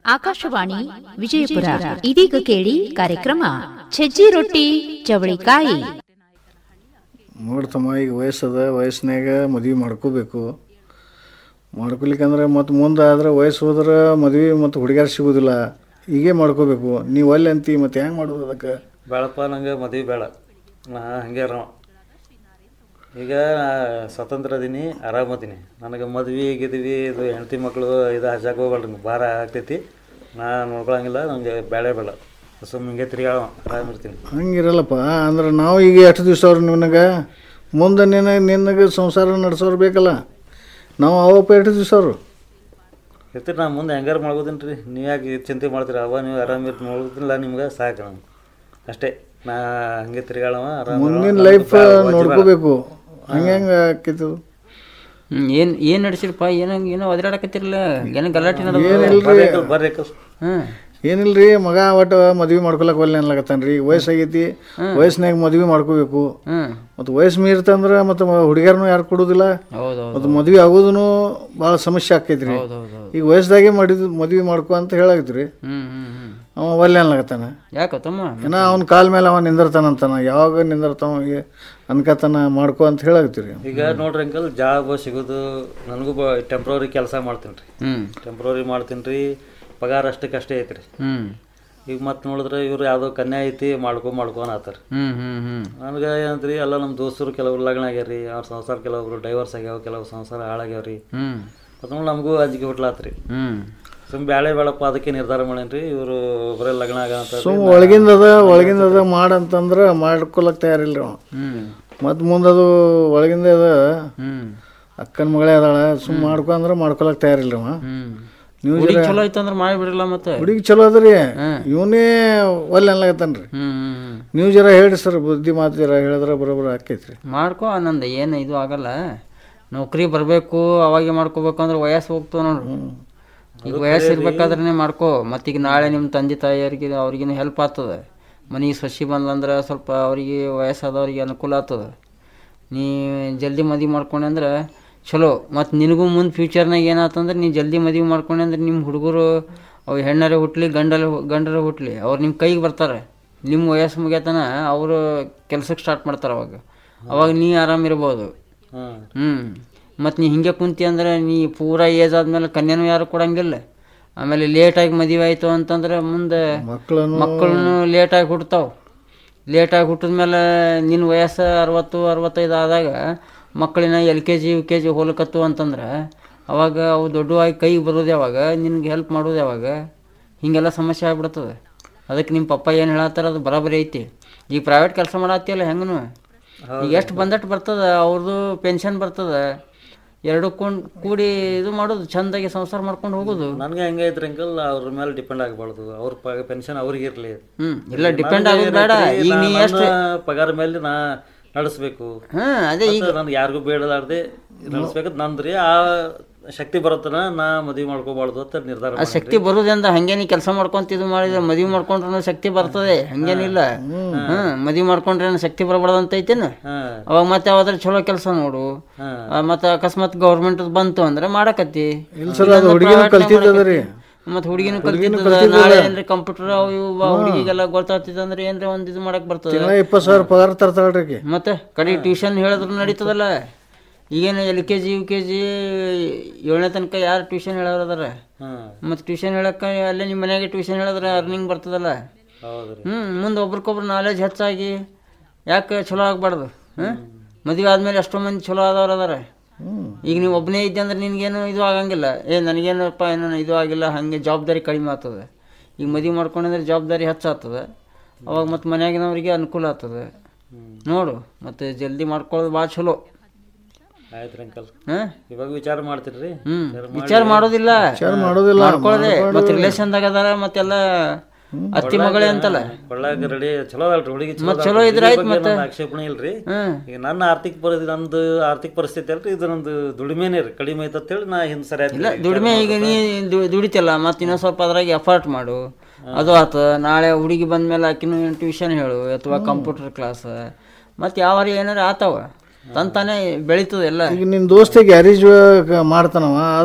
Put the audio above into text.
ಆಕಾಶವಾಣಿ ವಿಜಯಪುರ ಇದೀಗ ಕೇಳಿ ಕಾರ್ಯಕ್ರಮ ಸಜ್ಜಿ ರೊಟ್ಟಿ ಚವಳಿಕಾಯಿ ನೋಡ್ತಮ್ಮ ಈಗ ವಯಸ್ಸದ ವಯಸ್ಸಿನಾಗ ಮದುವೆ ಮಾಡ್ಕೋಬೇಕು ಮಾಡ್ಕೊಲಿಕ್ಕಂದ್ರೆ ಮತ್ತು ಮುಂದೆ ಆದ್ರೆ ವಯಸ್ಸು ಹೋದ್ರೆ ಮದುವೆ ಮತ್ತು ಹುಡುಗ್ಯಾರ ಸಿಗೋದಿಲ್ಲ ಹೀಗೆ ಮಾಡ್ಕೋಬೇಕು ನೀವು ಅಲ್ಲಿ ಅಂತಿ ಮತ್ತು ಹೆಂಗೆ ಮಾಡೋದು ಅದಕ್ಕೆ ಬೇಡಪ್ಪ ನಂಗೆ ಮದುವೆ ಬೇಡ ನಾ ಹಂಗೆ ಅರಾಮ ಈಗ ನಾ ಸ್ವತಂತ್ರ ಅದೀನಿ ಆರಾಮದೀನಿ ನನಗೆ ಮದ್ವೆ ಗಿದ್ವಿ ಇದು ಹೆಂಡತಿ ಮಕ್ಕಳು ಇದು ಹಚ್ಚಾಕ ಹೋಗ್ಬೇಡ್ರಿ ನಂಗೆ ಭಾರ ಆಗ್ತೈತಿ ನಾ ನೋಡ್ಕೊಳಂಗಿಲ್ಲ ನನಗೆ ಬೇಡ ಬೇಡ ಸುಮ್ಮನೆ ಹಿಂಗೆ ತಿರ್ಗಾಳ ಆರಾಮಿರ್ತೀನಿ ಹಂಗಿರಲ್ಲಪ್ಪ ಅಂದ್ರೆ ನಾವು ಈಗ ಎಷ್ಟು ದಿವಸ ಅವ್ರು ನಿನಗೆ ಮುಂದೆ ನಿನ್ನ ನಿನಗೆ ಸಂಸಾರ ನಡೆಸೋರು ಬೇಕಲ್ಲ ನಾವು ಅವಪ್ಪ ಎಷ್ಟು ದಿವಸ ಅವರು ಇರ್ತೀರಿ ನಾ ಮುಂದೆ ಹೆಂಗಾರು ಮಾಡ್ಬೋದಿನಿ ರೀ ನೀವು ಯಾಕೆ ಚಿಂತೆ ಮಾಡ್ತೀರಿ ಅವ ನೀವು ಆರಾಮಿರ್ ನೋಡೋದಿಲ್ಲ ನಿಮ್ಗೆ ಸಾಕು ನಮ್ಗೆ ಅಷ್ಟೇ ನಾ ಹಂಗೆ ತಿರ್ಗಾಳವ ಆರಾಮ ಮುಂದಿನ ಲೈಫ್ ನೋಡ್ಕೋಬೇಕು ಹಂಗೆ ಹೆಂಗೆ ಆಕೈತು ಹ್ಮ್ ಏನ್ ಏನ್ ನಡ್ಸಿರಪ್ಪ ಏನೋ ಏನೋ ಒದರಾಡಕತ್ತಿರಲ್ಲ ಏನೋ ಗಲಾಟೆ ನಡೆದ ಏನಿಲ್ರಿ ಬರ್ರಿ ಹ್ಮ್ ಏನಿಲ್ರಿ ಮಗ ಒಟ್ಟು ಮದ್ವೆ ಮಾಡ್ಕೊಳಕ್ ಒಲ್ಲೆ ಅನ್ಲಕತ್ತಾನ ರೀ ವಯಸ್ಸಾಗೈತಿ ವಯಸ್ಸಿನಾಗ ಮದ್ವೆ ಮಾಡ್ಕೋಬೇಕು ಹ್ಮ್ ಮತ್ತು ವಯಸ್ಸು ಮೀರ್ತಂದ್ರೆ ಮತ್ತು ಹುಡುಗಿಯರ್ನು ಯಾರು ಕೊಡೋದಿಲ್ಲ ಹೌದೌದು ಮತ್ತು ಮದ್ವೆ ಆಗೋದೂ ಭಾಳ ಸಮಸ್ಯೆ ಆಕೈತ್ರಿ ಹೌದೌದು ಈಗ ವಯಸ್ಸದಾಗೆ ಮಾಡಿದ್ ಮದ್ವೆ ಮಾಡ್ಕೊ ಅಂತ ಹೇಳಾಗಿತ್ರಿ ಹ್ಮ್ ಹ್ಮ್ ಹ್ಮ್ ಅವ ಒಲ್ಲೆ ಅನ್ಲಕತ್ತಾನ ಯಾಕೋ ತಮ್ಮ ಏನೋ ಅವ್ನ ಕಾಲ ಮೇಲೆ ಅವ ನಿಂದಿರ್ತಾನಂತಾನ ಯಾವಾಗ ನಿಂದಿರ್ತಾವ ಈ ಅನ್ಕತಾನ ಮಾಡ್ಕೊ ಅಂತ ಹೇಳಾಗತ್ತೀರಿ ಈಗ ನೋಡ್ರಿ ಅಂಕಲ್ ಜಾಬ್ ಸಿಗೋದು ನನಗೂ ಬ ಟೆಂಪ್ರವರಿ ಕೆಲಸ ಮಾಡ್ತೀನಿ ರೀ ಹ್ಮ್ ಟೆಂಪ್ರವರಿ ಮಾಡ್ತೀನಿ ರೀ ಪಗಾರ ಅಷ್ಟಕ್ಕಷ್ಟೇ ಐತ್ರಿ ಹ್ಮ್ ಈಗ ಮತ್ತೆ ನೋಡಿದ್ರೆ ಇವ್ರು ಯಾವುದೋ ಕನ್ಯಾ ಐತಿ ಮಾಡ್ಕೊ ಮಾಡ್ಕೊ ಆತಾರ ಹ್ಮ್ ಹ್ಮ್ ಹ್ಮ್ ನನಗೆ ಏನಂತ್ರಿ ಎಲ್ಲ ನಮ್ಮ ದೋಸ್ತರು ಕೆಲವ್ರು ಲಗ್ನ ಆಗ್ಯಾರ ರೀ ಅವ್ರ ಸಂಸಾರ ಕೆಲವೊಬ್ರು ಡೈವರ್ಸ್ ಆಗ್ಯಾವ ಕೆಲವು ಸಂಸಾರ ಹಾಳಾಗ್ಯಾವ ರೀ ಹ್ಮ್ ಅದು ನೋಡಿ ನಮಗೂ ಅಂಜಿಕೆ ಹುಟ್ಲಾತ್ರಿ ಹ್ಮ್ ಸುಮ್ ಬ್ಯಾಳೆ ಬೇಳಪ್ಪ ಅದಕ್ಕೆ ನಿರ್ಧಾರ ಮಾಡೇನ್ರಿ ಇವರು ಬರೀ ಲಗ್ನ ಆಗ ಅಂತ ಸುಮ್ ಒಳಗಿಂದದ ಒಳಗಿಂದದ ಮಾಡಂತಂದ್ರೆ ಮಾಡ್ಕೊಳಕ್ ತಯಾರಿಲ್ರಿ ಅವ ಹ್ಮ್ ಮತ್ತು ಮುಂದದು ಒಳಗಿಂದ ಅದ ಹ್ಮ್ ಅಕ್ಕನ ಮಗಳೇ ಅದಾಳ ಸುಮ್ ಮಾಡ್ಕೊ ಅಂದ್ರೆ ಮಾಡ್ಕೊಳಕ್ ತಯಾರಿಲ್ರಿ ಅವ ಹ್ಮ್ ನೀವು ಹುಡುಗಿ ಚಲೋ ಐತಂದ್ರ ಮಾಡಿಬಿಡ್ರಲ್ಲ ಮತ್ತೆ ಹುಡುಗಿ ಚಲೋ ಅದ್ರಿ ಇವನೇ ಒಲ್ಲೆ ಅನ್ಲಾಗತ್ತಾನ್ರಿ ಹ್ಮ್ ಹ್ಮ್ ಹ್ಮ್ ನೀವು ಜರ ಹೇಳ್ರಿ ಸರ್ ಬುದ್ಧಿ ಮಾತು ಜರ ಹೇಳಿದ್ರೆ ಬರೋಬ್ಬರ ಆಕೈತ್ರಿ ಮಾಡ್ಕೋ ನಂದು ಏನು ಇದು ಆಗಲ್ಲ ನೌಕರಿ ಬರಬೇಕು ಅವಾಗೆ ಮಾಡ್ಕೋಬೇಕು ಅಂದ್ರೆ ವಯಸ್ಸು ಹೋಗ್ತಾವ ನೋಡ್ರಿ ಈಗ ವಯಸ್ಸು ಇರ್ಬೇಕಾದ್ರೆ ಮಾಡ್ಕೋ ಮತ್ತೀಗ ನಾಳೆ ನಿಮ್ಮ ತಂದೆ ತಾಯಿಯರಿಗೆ ಅವ್ರಿಗಿನ ಹೆಲ್ಪ್ ಆಗ್ತದೆ ಮನೆಗೆ ಸಸಿ ಬಂದ್ಲಂದ್ರೆ ಸ್ವಲ್ಪ ಅವರಿಗೆ ವಯಸ್ಸಾದವ್ರಿಗೆ ಅನುಕೂಲ ಆಗ್ತದೆ ನೀ ಜಲ್ದಿ ಮದುವೆ ಮಾಡ್ಕೊಂಡೆ ಅಂದ್ರೆ ಚಲೋ ಮತ್ತು ನಿನಗೂ ಮುಂದೆ ಫ್ಯೂಚರ್ನಾಗ ಏನಾತಂದ್ರೆ ನೀ ಜಲ್ದಿ ಮದುವೆ ಮಾಡ್ಕೊಂಡೆ ಅಂದ್ರೆ ನಿಮ್ಮ ಹುಡುಗರು ಅವು ಹೆಣ್ಣರೇ ಹುಟ್ಲಿ ಗಂಡರ ಗಂಡರ ಹುಟ್ಲಿ ಅವ್ರು ನಿಮ್ಮ ಕೈಗೆ ಬರ್ತಾರೆ ನಿಮ್ಮ ವಯಸ್ಸು ಮುಗಿಯತನ ಅವರು ಕೆಲ್ಸಕ್ಕೆ ಸ್ಟಾರ್ಟ್ ಮಾಡ್ತಾರೆ ಅವಾಗ ಅವಾಗ ನೀ ಆರಾಮಿರ್ಬೋದು ಹ್ಮ್ ಹ್ಞೂ ಮತ್ತು ನೀ ಹಿಂಗೆ ಕುಂತಿ ಅಂದ್ರೆ ನೀ ಪೂರಾ ಏಜ್ ಆದ್ಮೇಲೆ ಕನ್ಯಾನು ಯಾರು ಕೊಡಂಗಿಲ್ಲ ಆಮೇಲೆ ಲೇಟಾಗಿ ಮದುವೆ ಆಯಿತು ಅಂತಂದ್ರೆ ಮುಂದೆ ಮಕ್ಕಳನ್ನು ಮಕ್ಕಳನ್ನು ಲೇಟಾಗಿ ಹುಡ್ತಾವೆ ಲೇಟಾಗಿ ಹುಟ್ಟಿದ್ಮೇಲೆ ನಿನ್ನ ವಯಸ್ಸು ಅರವತ್ತು ಅರವತ್ತೈದು ಆದಾಗ ಮಕ್ಕಳಿನ L K G U K G ಹೋಲಕತ್ತು ಅಂತಂದ್ರೆ ಅವಾಗ ಅವು ದೊಡ್ಡವಾಗಿ ಕೈಗೆ ಬರೋದು ಯಾವಾಗ ನಿನ್ಗೆ ಹೆಲ್ಪ್ ಮಾಡೋದು ಯಾವಾಗ ಹೀಗೆಲ್ಲ ಸಮಸ್ಯೆ ಆಗ್ಬಿಡ್ತದೆ ಅದಕ್ಕೆ ನಿಮ್ಮ ಪಪ್ಪ ಏನು ಹೇಳತ್ತಾರ ಅದು ಬರಾಬರಿ ಐತಿ ಈಗ ಪ್ರೈವೇಟ್ ಕೆಲಸ ಮಾಡತ್ತಿಯಲ್ಲ ಹೆಂಗನು ಈಗ ಎಷ್ಟು ಬಂದಟ್ಟು ಬರ್ತದೆ ಅವ್ರದ್ದು ಪೆನ್ಷನ್ ಬರ್ತದೆ ಎರಡು ಕೊಂಡ್ ಕೂಡಿ ಇದು ಮಾಡೋದು ಚಂದಾಗಿ ಸಂಸಾರ ಮಾಡ್ಕೊಂಡು ಹೋಗೋದು ನನಗೆ ಹೆಂಗೆ ಐತ್ರಿ ಅಂಕಲ್ ಅವ್ರ ಮೇಲೆ ಡಿಪೆಂಡ್ ಆಗಬಾರ್ದು ಅವ್ರ ಪೆನ್ಷನ್ ಅವ್ರಿಗೆ ಇರಲಿ ಹ್ಮ್ ಇಲ್ಲ ಡಿಪೆಂಡ್ ಆಗೋದು ಬೇಡ ಈಗ ನೀ ಎಷ್ಟು ಪಗಾರ ಮೇಲೆ ನಾ ನಡೆಸ್ಬೇಕು ಹಾ ಅದೇ ಈಗ ನನಗೆ ಯಾರಿಗೂ ಬೇಡಲಾರ್ದೆ ನಡೆಸ್ಬೇಕಂತ ನಂದ್ರಿ ಆ ಶಕ್ತಿ ಬರುತ್ತನ ನಾ ಮದುವೆ ಮಾಡ್ಕೋಬಾರ್ದು ಅಂತ ನಿರ್ಧಾರ ಆ ಮಾಡಿ ಶಕ್ತಿ ಬರುದಿಂದ ಹಂಗೆ ನೀ ಕೆಲಸ ಮಾಡ್ಕೊಂತ ಇದು ಮಾಡಿದ್ರೆ ಮದುವೆ ಮಾಡ್ಕೊಂಡ್ರೆ ಶಕ್ತಿ ಬರ್ತದೆ ಹಂಗೇನಿಲ್ಲ ಹ್ಮ್ ಮದುವೆ ಮಾಡ್ಕೊಂಡ್ರೆ ಶಕ್ತಿ ಬರಬಾರ್ದು ಅಂತ ಐತೇನ ಹಾಂ ಅವಾಗ ಮತ್ತೆ ಯಾವ್ದಾರ ಚಲೋ ಕೆಲಸ ನೋಡು ಹಾಂ ಆ, ಮತ್ತೆ ಅಕಸ್ಮಾತ್ ಗೌರ್ಮೆಂಟ್ ಬಂತು ಅಂದ್ರೆ ಮಾಡಕತ್ತಿ ಇಲ್ಲ ಸರ್ ಅದು ಹುಡುಗಿನೂ ಕಲ್ತಿದ್ದದ್ರಿ ಮತ್ತೆ ಹುಡುಗಿನೂ ಕಲ್ತಿದ್ದದ ನಾಳೆ ಏನ್ರಿ ಕಂಪ್ಯೂಟರ್ ಅವು ಇವು ಹುಡುಗಿಗೆಲ್ಲ ಗೊತ್ತಾಗ್ತಿದೆ ಅಂದ್ರೆ ಏನ್ರಿ ಒಂದ್ ಇದು ಮಾಡಕ್ ಬರ್ತದೆ ತಿಂಗಳ ಇಪ್ಪತ್ತು ಸಾವಿರ ಪಗಾರ ತರ್ತಾಳ್ರಿ ಆಕಿ. ಮತ್ತೆ ಕಡೆ ಟ್ಯೂಷನ್ ಹೇಳಿದ್ರು ನಡೀತದಲ್ಲ ಈಗೇನು L K G U K G ಏಳನೇ ತನಕ ಯಾರು ಟ್ಯೂಷನ್ ಹೇಳೋರು ಅದಾರ ಹಾಂ ಮತ್ತು ಟ್ಯೂಷನ್ ಹೇಳಕ್ಕೆ ಅಲ್ಲೇ ನಿಮ್ಮ ಮನೆಯಾಗೆ ಟ್ಯೂಷನ್ ಹೇಳಿದ್ರೆ ಅರ್ನಿಂಗ್ ಬರ್ತದಲ್ಲ ಹೌದು ರೀ ಹ್ಞೂ ಮುಂದೆ ಒಬ್ರಿಗೊಬ್ರು ನಾಲೆಜ್ ಹೆಚ್ಚಾಗಿ ಯಾಕೆ ಚಲೋ ಆಗ್ಬಾರ್ದು ಹಾಂ ಮದುವೆ ಆದಮೇಲೆ ಎಷ್ಟೋ ಮಂದಿ ಚಲೋ ಆದವ್ರು ಅದಾರ ಈಗ ನೀವು ಒಬ್ಬನೇ ಇದ್ದೆ ಅಂದ್ರೆ ನಿನಗೇನು ಇದು ಆಗಂಗಿಲ್ಲ ಏ ನನಗೇನಪ್ಪ ಏನೋ ಇದು ಆಗಿಲ್ಲ ಹಾಗೆ ಜವಾಬ್ದಾರಿ ಕಡಿಮೆ ಆಗ್ತದೆ ಈಗ ಮದುವೆ ಮಾಡ್ಕೊಂಡ್ರೆ ಜವಾಬ್ದಾರಿ ಹೆಚ್ಚಾಗ್ತದೆ ಅವಾಗ ಮತ್ತು ಮನ್ಯಾಗಿನವ್ರಿಗೆ ಅನುಕೂಲ ಆಗ್ತದೆ ನೋಡು ಮತ್ತು ಜಲ್ದಿ ಮಾಡ್ಕೊಳ್ಳೋದು ಭಾಳ ಚಲೋ ಆಯ್ತು ರೀ ಅಂಕಲ್ ಹಾಂ ಇವಾಗ ವಿಚಾರ ಮಾಡ್ತೀರಿ ಹ್ಞೂ ವಿಚಾರ ಮಾಡೋದಿಲ್ಲ ವಿಚಾರ ಮಾಡೋದಿಲ್ಲ ಮಾಡ್ಕೊಳ್ಳೋದೆ ಮತ್ತೆ ರಿಲೇಷನ್ದಾಗ ಅದಾರ ಮತ್ತೆಲ್ಲ ಅತ್ತಿ ಮಗಳೇ ಅಂತಲ್ಲ ಕೊಳ್ಳಾಕ ರೆಡಿ ಚಲೋ ಅದಲ್ರಿ ಹುಡುಗಿ ಚಲೋ ಮತ್ತ್ ಅದಾಳ್ರಿ. ಚಲೋ ಇದ್ರ ಹುಡುಗಿ ಆಯ್ತ್ ಬಗ್ಗೆ ಮತ್ತೆ. ನಂದ್ ಆಕ್ಷೇಪಣೆ ಇಲ್ರಿ ಹ್ಮ್ ಈಗ ನನ್ನ ಆರ್ಥಿಕ ಪರಿಸ್ಥಿತಿ ನಂದು ಆರ್ಥಿಕ ಪರಿಸ್ಥಿತಿ ಅಲ್ರಿ ಇದು ನಂದು ದುಡಿಮೆನೇ ರೀ ಕಡಿಮೆ ಐತೆ ಅಂತೇಳಿ ನಾ ಹಿಂದೆ ಸರಿ ಇಲ್ಲ ದುಡಿಮೆ ಈಗ ನೀ ದು- ದುಡಿತಿಲ್ಲ ಮತ್ತೆ ಇನ್ನೊಂದು ಸ್ವಲ್ಪ ಅದ್ರಾಗ ಎಫರ್ಟ್ ಮಾಡು ಅದು ಆತ ನಾಳೆ ಹುಡುಗಿ ಬಂದ್ಮೇಲೆ ಆಕಿನೂ ಟ್ಯೂಷನ್ ಹೇಳು ಅಥವಾ ಕಂಪ್ಯೂಟರ್ ಕ್ಲಾಸ್ ಮತ್ತೆ ಯಾವ ಏನಾರ ಆತಾವ ತಂತಾನೆ ಬೆಳೀತದೆ ಎಲ್ಲ ಈಗ ನಿನ್ನ ದೋಸ್ತ ಗ್ಯಾರೇಜ್ ಮಾಡ್ತಾನವ